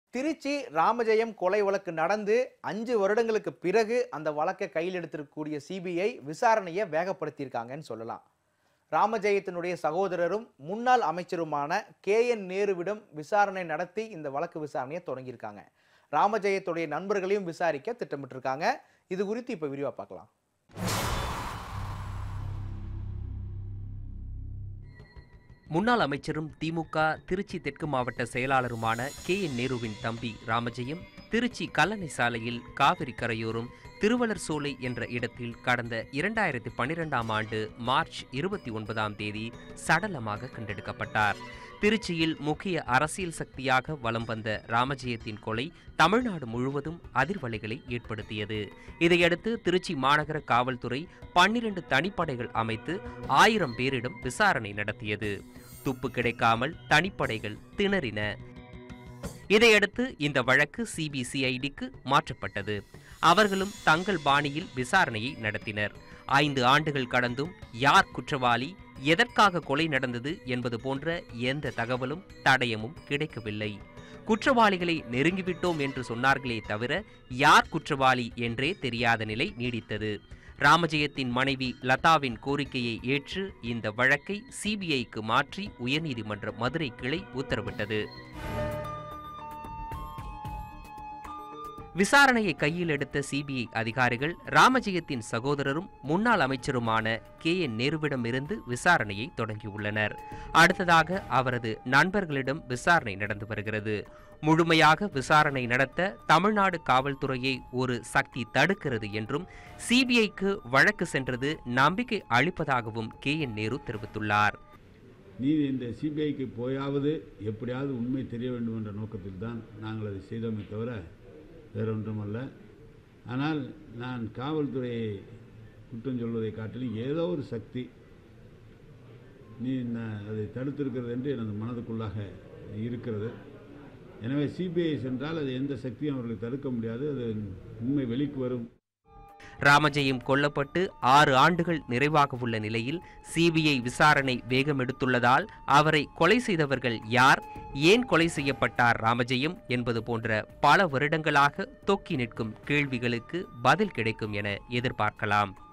திருச்சி ராமஜெயம் கொலை வழக்கு நடந்து அஞ்சு வருடங்களுக்கு பிறகு அந்த வழக்கை கையில் எடுத்திருக்கக்கூடிய சிபிஐ விசாரணையை வேகப்படுத்தியிருக்காங்கன்னு சொல்லலாம் ராமஜெயத்தினுடைய சகோதரரும் முன்னாள் அமைச்சருமான கே என் நேருவிடம் விசாரணை நடத்தி இந்த வழக்கு விசாரணையை தொடங்கியிருக்காங்க ராமஜெயத்துடைய நண்பர்களையும் விசாரிக்க திட்டமிட்டிருக்காங்க இது குறித்து இப்போ விரிவாக பார்க்கலாம் முன்னாள் அமைச்சரும் திமுக திருச்சி தெற்கு மாவட்ட செயலாளருமான கே என் நேருவின் தம்பி ராமஜெயம் திருச்சி கல்லணை சாலையில் காவிரி கரையோரம் திருவளர் சோலை என்ற இடத்தில் கடந்த இரண்டாயிரத்தி பன்னிரெண்டாம் ஆண்டு மார்ச் இருபத்தி ஒன்பதாம் தேதி சடலமாக கண்டெடுக்கப்பட்டார் திருச்சியில் முக்கிய அரசியல் சக்தியாக வலம் வந்த ராமஜெயத்தின் கொலை தமிழ்நாடு முழுவதும் அதிர்வலைகளை ஏற்படுத்தியது இதையடுத்து திருச்சி மாநகர காவல்துறை பன்னிரண்டு தனிப்படைகள் அமைத்து ஆயிரம் பேரிடம் விசாரணை நடத்தியது துப்பு கிடைக்காமல் தனிப்படைகள் திணறின இதையடுத்து இந்த வழக்கு சிபிசிஐடிக்கு மாற்றப்பட்டது அவர்களும் தங்கள் பாணியில் விசாரணையை நடத்தினர் ஐந்து ஆண்டுகள் கடந்தும் யார் குற்றவாளி எதற்காக கொலை நடந்தது என்பது போன்ற எந்த தகவலும் தடயமும் கிடைக்கவில்லை குற்றவாளிகளை நெருங்கிவிட்டோம் என்று சொன்னார்களே தவிர யார் குற்றவாளி என்றே தெரியாத நிலை நீடித்தது ராமஜெயத்தின் மனைவி லதாவின் கோரிக்கையை ஏற்று இந்த வழக்கை சிபிஐக்கு மாற்றி உயர்நீதிமன்ற மதுரை கிளை உத்தரவிட்டது விசாரணையை கையில் எடுத்த சிபிஐ அதிகாரிகள் ராமஜெயத்தின் சகோதரரும் முன்னாள் அமைச்சருமான கே என் நேருவிடமிருந்து விசாரணையை தொடங்கியுள்ளனர் அடுத்ததாக அவரது நண்பர்களிடம் விசாரணை நடந்து வருகிறது முழுமையாக விசாரணை நடத்த தமிழ்நாடு காவல்துறையை ஒரு சக்தி தடுக்கிறது என்றும் சிபிஐக்கு வழக்கு சென்றது நம்பிக்கை அளிப்பதாகவும் கே என் நேரு தெரிவித்துள்ளார் நீ இந்த சிபிஐக்கு போயாவது எப்படியாவது உண்மை தெரிய வேண்டும் என்ற நோக்கத்தில் தான் நாங்கள் அதை செய்தோமே தவிர வேறொன்றுமல்ல ஆனால் நான் காவல்துறையை குற்றம் சொல்வதை காட்டிலும் ஏதோ ஒரு சக்தி நீ ந- அதை தடுத்திருக்கிறது என்று எனது மனதுக்குள்ளாக இருக்கிறது எனவே சிபிஐ சென்றால் அது எந்த சக்தியும் அவர்களை தடுக்க முடியாது அது உண்மை வெளிக்கு வரும் ராமஜெயம் கொல்லப்பட்டு ஆறு ஆண்டுகள் நிறைவாக உள்ள நிலையில் சிபிஐ விசாரணை வேகம் எடுத்துள்ளதால் அவரை கொலை செய்தவர்கள் யார் ஏன் கொலை செய்யப்பட்டார் ராமஜெயம் என்பது போன்ற பல வருடங்களாக தொக்கி நிற்கும் கேள்விகளுக்கு பதில் கிடைக்கும் என எதிர்பார்க்கலாம்